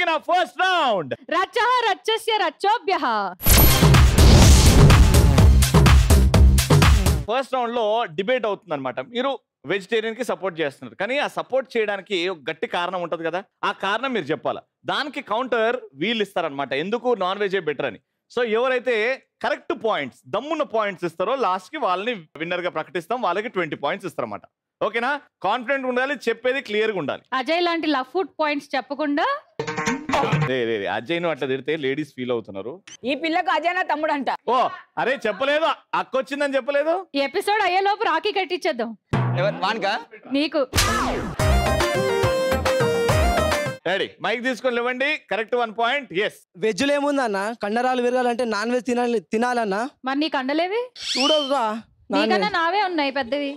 Begin ఆ first round రచ్చ రచ్చస్య రచ్చోభ్య ఫస్ట్ రౌండ్ లో డిబేట్ అవుతుంది అనమాట మీరు వెజిటేరియన్ కి సపోర్ట్ చేస్తున్నారు కానీ ఆ సపోర్ట్ చేయడానికి ఒక గట్టి కారణం ఉంటది కదా ఆ కారణం మీరు చెప్పాలా దానికి కౌంటర్ వీళ్ళు ఇస్తారనమాట ఎందుకు నాన్ వెజే బెటర్ అని సో ఎవరైతే కరెక్ట్ పాయింట్స్ దమ్మున్న పాయింట్స్ ఇస్తారో లాస్ట్ కి వాళ్ళని విన్నర్ గా ప్రకటిస్తాం వాళ్ళకి ట్వంటీ పాయింట్స్ ఇస్తారన్నమాట ఓకేనా కాన్ఫిడెంట్ ఉండాలి చెప్పేది క్లియర్ గా ఉండాలి అజయ్ లాంటి లవ్ ఫుడ్ పాయింట్స్ చెప్పకుండా రే రే రే, అజయ్ ను అట్లా తిడితే లేడీస్ ఫీల్ అవుతున్నారు ఈ పిల్లకు అజయ్ నా తమ్ముడు అంట ఓ అరే చెప్పలేదు అక్క వచ్చిందని చెప్పలేదు ఈ ఎపిసోడ్ అయ్యేలోపు రాఖీ కట్టించేద్దాం వానికా నీకు రెడీ మైక్ తీసుకొని ఇవ్వండి కరెక్ట్ వన్ పాయింట్ ఎస్ వెజ్లో ఏముందన్న కండరాలు విరగాలంటే నాన్ వెజ్ తినాలి తినాలన్నా మరి నీకు అండలేవి చూడవుగా నాన్ నీకన్నా వెజ్ నావే ఉన్నాయి పెద్దవి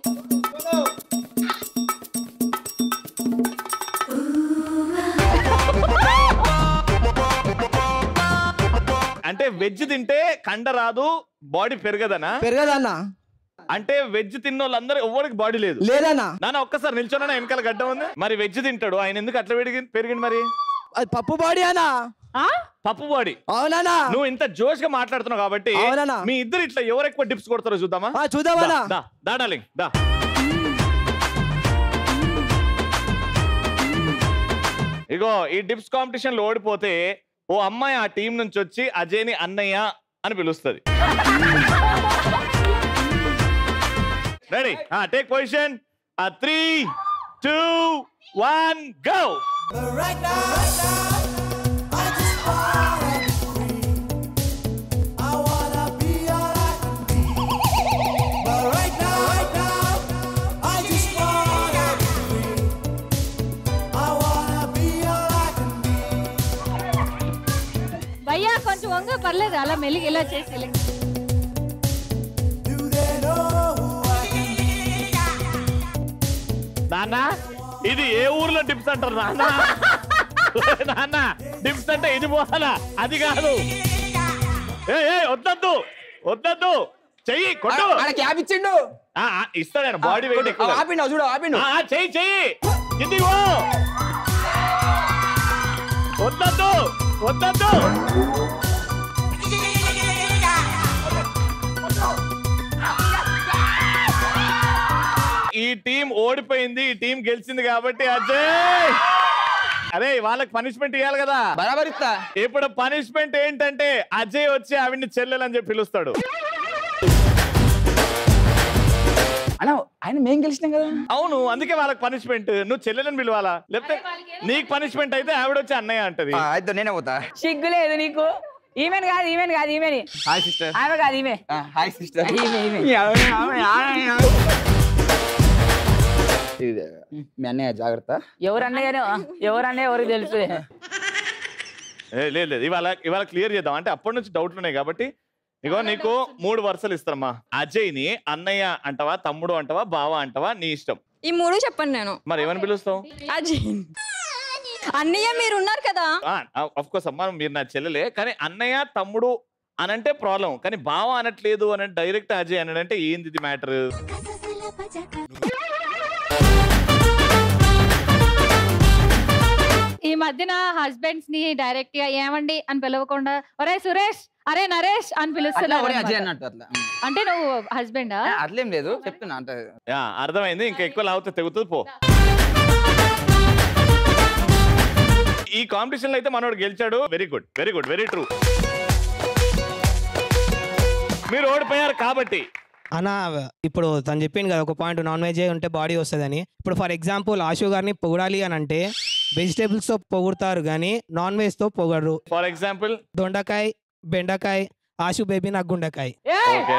అంటే వెజ్ తింటే కండ రాదు బాడీ పెరగదనా పెరగదన్న అంటే వెజ్ తిన్న వాళ్ళందరూ ఎవరికి బాడీ లేదు లేదన్నా నాన్న ఒక్కసారి నిల్చోనా వెనకాల గడ్డ ఉంది మరి వెజ్ తింటాడు ఆయన ఎందుకు అట్లా పెరిగి పెరిగింది మరి అది పప్పు బాడీ అన్నా ఆ పప్పు బాడీ అవునా నువ్వు ఇంత జోష్ గా మాట్లాడుతున్నావు కాబట్టి అవునన్నా. మీ ఇద్దరు ఇట్లా ఎవరు ఎక్కువ డిప్స్ కొడతారో చూద్దామా చూద్దామన్నా దా, దా, దా డార్లింగ్, దా ఇగో ఈ డిప్స్ కాంపిటీషన్ లో ఓడిపోతే ఓ అమ్మాయి ఆ టీం నుంచి వచ్చి అజయ్ని అన్నయ్య అని పిలుస్తుంది ready take position three two one go భయ్యా కొంచెం వంగ పర్లేదు అలా మెల్లిగి ఇలా చేసి ఇలా. నాన్న ఇది ఏ ఊర్లో డిప్స్ అంటారు నాన్న నాన్న డిప్స్ అంటే ఇది పోవాలా అది కాదు ఏ ఏ వద్దద్దు వద్దద్దు చెయ్యి కొట్టు ఆడ క్యాబ్ ఇచ్చిండు ఆ, ఆ, ఇస్తాడు బాడీ వెయిట్ ఎక్కువ కాదు. ఆపిండు చూడు ఆపిండు ఆ, ఆ, చెయ్యి చెయ్యి కిందికి పో వద్దద్దు వద్దద్దు ఈ టీం ఓడిపోయింది ఈ టీం గెలిచింది కాబట్టి అజయ్ అరే వాళ్ళకి పనిష్మెంట్ ఇవ్వాలి కదా బరాబర్ ఇస్తా ఇప్పుడు పనిష్మెంట్ ఏంటంటే అజయ్ వచ్చి ఆవిడ్ని చెల్లెలని చెప్పి పిలుస్తాడు అన్న ఆయన మేం గెలిచినాం కదా అవును అందుకే వాళ్ళకి పనిష్మెంట్ నువ్వు చెల్లెలని పిలవాలా లేకపోతే నీకు పనిష్మెంట్ అయితే ఆవిడ వచ్చి అన్నయ్య అంటది ఆ, అయితే నేనే పోతా సిగ్గు లేదు నీకు ఈమెన్ కాదు ఈమెన్ కాదు ఈమెని హాయ్ సిస్టర్ ఆమె కాదు ఈమె హాయ్ సిస్టర్ ఈమె ఈమె మీ అన్నయ్య జాగ్రత్త ఎవరు అన్నయ్యనో ఎవరు అన్నయ్య ఎవరికి తెలుసు ఏ, లేదు లేదు ఇవాళ ఇవాళ క్లియర్ చేద్దాం అంటే అప్పటి నుంచి డౌట్లు ఉన్నాయి కాబట్టి ఇగో నీకు మూడు వరుసలు ఇస్తారమ్మా అజయ్ని అన్నయ్య అంటవా తమ్ముడు అంటవా బావ అంటవా నీ ఇష్టం ఈ మూడు చెప్పండి నేను మరి ఏమని పిలుస్తావు అజయ్ అన్నయ్య మీరు ఉన్నారు కదా అఫ్ కోర్స్ అమ్మా మీరు నా చెల్లెలే కానీ అన్నయ్య తమ్ముడు అనంటే ప్రాబ్లం కానీ బావ అనట్లేదు అని డైరెక్ట్ అజయ్ అన్నాడంటే ఏంది ఇది మ్యాటర్ ఈ మధ్యన హస్బెండ్స్ ని డైరెక్ట్ గా ఏమండి అని పిలవకుండా ఒరే సురేష్ అరే నరేష్ అని అట్లా పిలుస్తున్నారు ఒరే అజయ్ అన్నమాట. అన్నట్టు అట్లా అంటే నువ్వు హస్బెండా ఆ, అట్లేం లేదు చెప్తున్నా అంటే యా, అర్థమైంది ఇంకా ఎక్కువ లాగితే తెగుతుంది పో ఈ కాంపిటీషన్ లో అయితే మనోడు గెలిచాడు very good very good very true మీరు ఓడిపోయారు కాబట్టి అన్న ఇప్పుడు తను చెప్పింది కదా ఒక పాయింట్ నాన్ వెజ్ ఉంటే బాడీ వస్తుందని ఇప్పుడు ఫర్ ఎగ్జాంపుల్ ఆశు గారిని పొగడాలి అని అంటే వెజిటేబుల్స్ తో పొగుడతారు కానీ నాన్ వెజ్ తో పొగడరు ఫర్ ఎగ్జాంపుల్ దొండకాయ బెండకాయ ఆశు బేబీ నాకు గుండకాయ ఓకే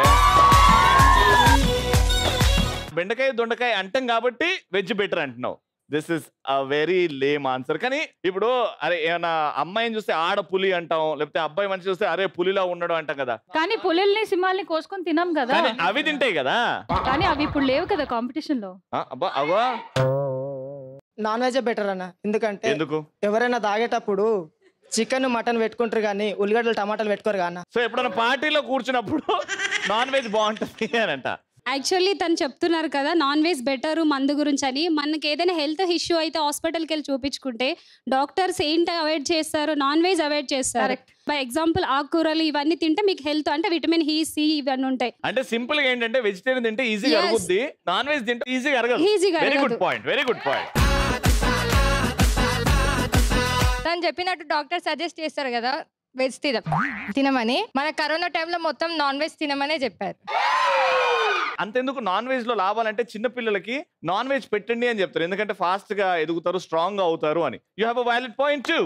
బెండకాయ దొండకాయ అంటాం కాబట్టి వెజ్ బెటర్ అంటున్నావు this is a very lame answer కానీ ఇప్పుడు అరే ఏమన్నా అమ్మాయిని చూస్తే ఆడ పులి అంటాం లేకపోతే అబ్బాయి మనిషి చూస్తే అరే పులిలా ఉన్నాడు అంటాం కదా కానీ పులిల్ని సింహాల్ని కోసుకొని తినాం కదా కానీ అవి తింటాయి కదా కానీ అవి ఇప్పుడు లేవు కదా కాంపిటీషన్ లో ఆ, అబ్బా అవ్వా నాన్ వెజ్ బెటర్ అన్న ఎందుకంటే ఎందుకు ఎవరైనా తాగేటప్పుడు చికెన్ మటన్ పెట్టుకుంటారు కానీ ఉల్లిగడ్డలు టమాటాలు పెట్టుకోరు కానీ సో ఎప్పుడైనా పార్టీలో కూర్చున్నప్పుడు నాన్ వెజ్ బాగుంటుంది అని అంట యాక్చువల్లీ తను చెప్తున్నారు కదా నాన్ వెజ్ బెటర్ మందు గురించి అని మనకి ఏదైనా హెల్త్ ఇష్యూ అయితే హాస్పిటల్కి వెళ్ళి చూపించుకుంటే డాక్టర్స్ ఏంటి అవాయిడ్ చేస్తారు నాన్ వెజ్ అవాయిడ్ చేస్తారు Correct. బై ఎగ్జాంపుల్ ఆకుకూరలు ఇవన్నీ తింటే మీకు హెల్త్ అంటే విటమిన్ హీ సి ఇవన్నీ ఉంటాయి అంటే సింపుల్ గా ఏంటంటే వెజిటేరియన్ తింటే ఈజీగా Yes. అరుగుద్ది నాన్ వెజ్ తింటే ఈజీగా అరగదు ఈజీగా వెరీ గుడ్ అరగదు. పాయింట్ వెరీ గుడ్ పాయింట్ తను చెప్పినట్టు డాక్టర్ సజెస్ట్ చేస్తారు కదా వెజ్ తిన తినమని మన కరోనా టైంలో మొత్తం నాన్ వెజ్ తినమనే చెప్పారు అంతెందుకు నాన్ వెజ్ లో లాభాలంటే చిన్న పిల్లలకి నాన్ వెజ్ పెట్టండి అని చెప్తారు ఎందుకంటే ఫాస్ట్ గా ఎదుగుతారు స్ట్రాంగ్ గా అవుతారు అని you have a valid point too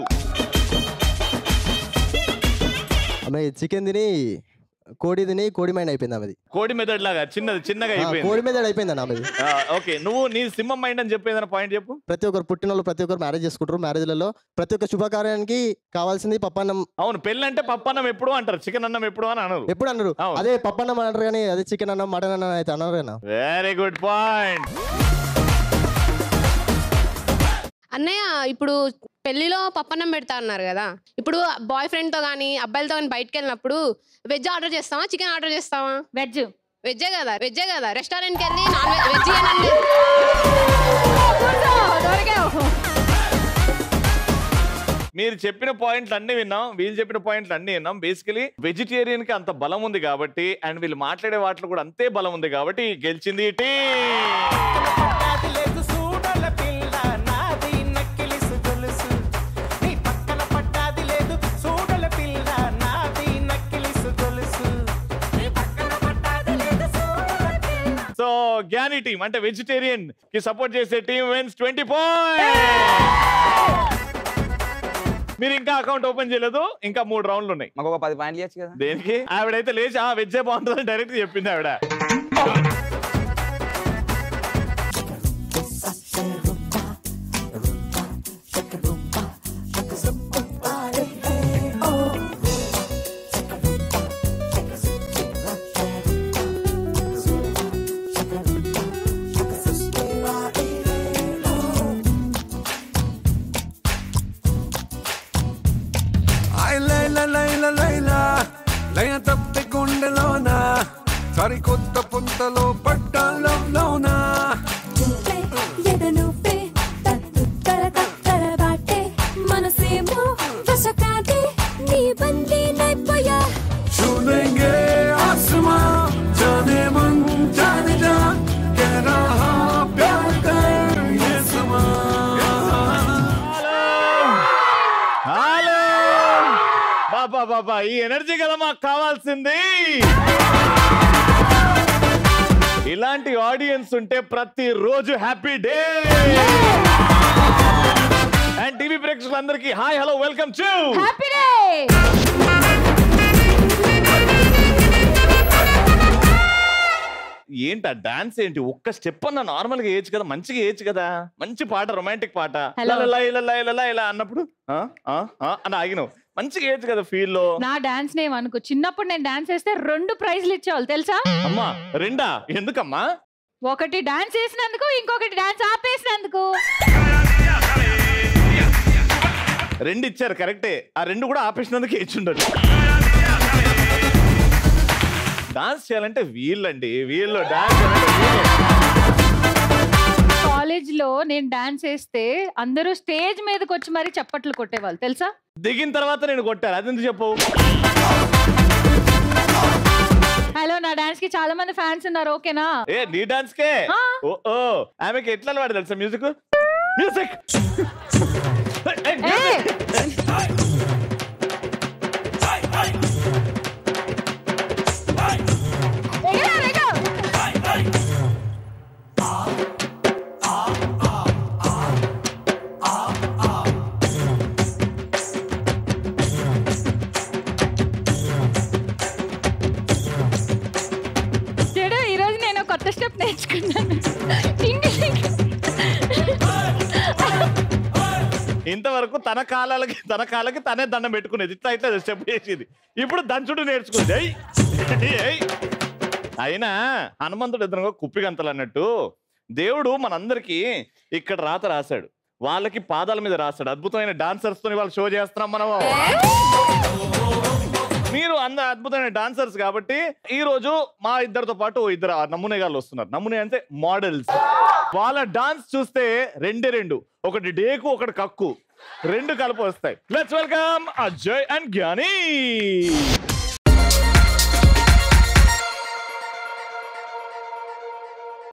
ఆమె చికెన్ తిని కోడి తిని కోడి మైండ్ అయిపోయింది ఆమెది కోడి మెదడ్ లాగా చిన్నది చిన్నగా ఆ, అయిపోయింది కోడి మీద అయిపోయింది అన్న ఆమెది ఓకే నువ్వు నీ సింహం మైండ్ అని చెప్పి ఏదైనా పాయింట్ చెప్పు ప్రతి ఒక్కరు పుట్టిన వాళ్ళు ప్రతి ఒక్కరు మ్యారేజ్ చేసుకుంటారు మ్యారేజ్లలో ప్రతి ఒక్క శుభకార్యానికి కావాల్సింది పప్పన్నం అవును పెళ్ళి అంటే పప్పన్నం ఎప్పుడు అంటారు చికెన్ అన్నం ఎప్పుడు అని అనరు ఎప్పుడు అన్నారు అవును. అదే పప్పన్నం అంటారు కానీ అదే చికెన్ అన్నం మటన్ అన్నం అయితే అన్నారు కదా వెరీ గుడ్ పాయింట్ అన్నయ్య ఇప్పుడు పెళ్లిలో పప్పన్నం పెడతా అన్నారు కదా ఇప్పుడు బాయ్ ఫ్రెండ్ తో కానీ అబ్బాయిలతో కానీ బయటకు వెళ్ళినప్పుడు వెజ్ ఆర్డర్ చేస్తావా చికెన్ ఆర్డర్ చేస్తావా వెజ్ వెజ్జే కదా వెజ్జే కదా రెస్టారెంట్కి వెళ్ళి నాన్ వెజ్ వెజ్ అనండి మీరు చెప్పిన పాయింట్లు అన్ని విన్నాం వీళ్ళు చెప్పిన పాయింట్లు అన్ని విన్నాం బేసికలీ వెజిటేరియన్ కి అంత బలం ఉంది కాబట్టి అండ్ వీళ్ళు మాట్లాడే వాటిలో కూడా అంతే బలం ఉంది కాబట్టి గెలిచింది ఈ team. సో జ్ఞాని టీం అంటే వెజిటేరియన్ కి సపోర్ట్ చేసే టీం విన్స్ ట్వంటీ పాయింట్ మీరు ఇంకా అకౌంట్ ఓపెన్ చేయలేదు ఇంకా మూడు రౌండ్లు ఉన్నాయి మాకు ఒక పది పాయింట్లు ఇవ్వచ్చు కదా దేనికి ఆవిడైతే లేచి ఆ వెజ్జే బాగుంటుందని డైరెక్ట్ చెప్పింది ఆవిడ ఐ లైలా లైలా లైలా లయ తప్పి గుండెలోన సరికొత్త పుంతలో పట్టాలంలోన छूलेंगे आसमां जाने मन जाने जा कह रहा प्यार कर ये समा హలో బాబా బాబా ఈ ఎనర్జీ కదా మాకు కావాల్సింది ఇలాంటి ఆడియన్స్ ఉంటే ప్రతి రోజు హ్యాపీ డే అండ్ టీవీ ప్రేక్షకులందరికీ hi hello welcome to happy day ఏంటి డాన్స్ ఏంటి ఒక్క స్టెప్ అన్న నార్మల్ గా వేయచ్చు కదా మంచిగా వేయచ్చు కదా మంచి పాట రొమాంటిక్ పాట Hello. ఇలా ఇలా ఇలా ఇలా ఇలా అన్నప్పుడు ఆ, ఆ, ఆ అని ఆగినావు మంచిగా వేయచ్చు కదా ఫీల్ లో నా డాన్స్ నేమ్ అనుకో చిన్నప్పుడు నేను డాన్స్ చేస్తే రెండు ప్రైజ్లు ఇచ్చేవాళ్ళు తెలుసా అమ్మా రెండా ఎందుకమ్మా ఒకటి డాన్స్ చేసినందుకు ఇంకొకటి డాన్స్ ఆపేసినందుకు రెండు ఇచ్చారు కరెక్టే ఆ రెండు కూడా ఆపేసినందుకు ఇచ్చుండరు డాన్స్ చేయాలంటే వీళ్ళండి వీళ్ళు డాన్స్ కాలేజ్ లో నేను డాన్స్ చేస్తే అందరూ స్టేజ్ మీదకి వచ్చి మరీ చప్పట్లు కొట్టేవాళ్ళు తెలుసా దిగిన తర్వాత నేను కొట్టాను అది ఎందుకు చెప్పు హలో నా డాన్స్ కి చాలా మంది ఫ్యాన్స్ ఉన్నారు ఓకేనా ఏ నీ డాన్స్ కే ఆ. ఓ ఓ ఆమెకి ఎట్లా అలవాటు తెలుసా మ్యూజిక్ మ్యూజిక్ ఏయ్! ఎగరా, ఎగరా. చూడు ఈరోజు నేను కొత్త స్టెప్ నేర్చుకున్నాను టింగి టింగి. ఇంతవరకు తన కాలాలకి తన కాళ్ళకి తనే దండం పెట్టుకునేది ఇట్లా అయితే స్టెప్ చేసేది ఇప్పుడు దంచుడు నేర్చుకుంది ఏయ్! ఏయ్! అయినా హనుమంతుడు ఎదురుగా కుప్పి గంతలు అన్నట్టు దేవుడు మనందరికీ ఇక్కడ రాత రాశాడు వాళ్ళకి పాదాల మీద రాశాడు అద్భుతమైన డాన్సర్స్ తో వాళ్ళు షో చేస్తున్నాం మనం మీరు అంద అద్భుతమైన డాన్సర్స్ కాబట్టి ఈ రోజు మా ఇద్దరితో పాటు ఓ ఇద్దరు నమూనే గాళ్ళు వస్తున్నారు నమూనే అంటే మోడల్స్ వాళ్ళ డాన్స్ చూస్తే రెండే రెండు ఒకటి డేకు ఒకటి కక్కు రెండు కలిపి వస్తాయి లెట్స్ వెల్కమ్ అజయ్ అండ్ జ్ఞాని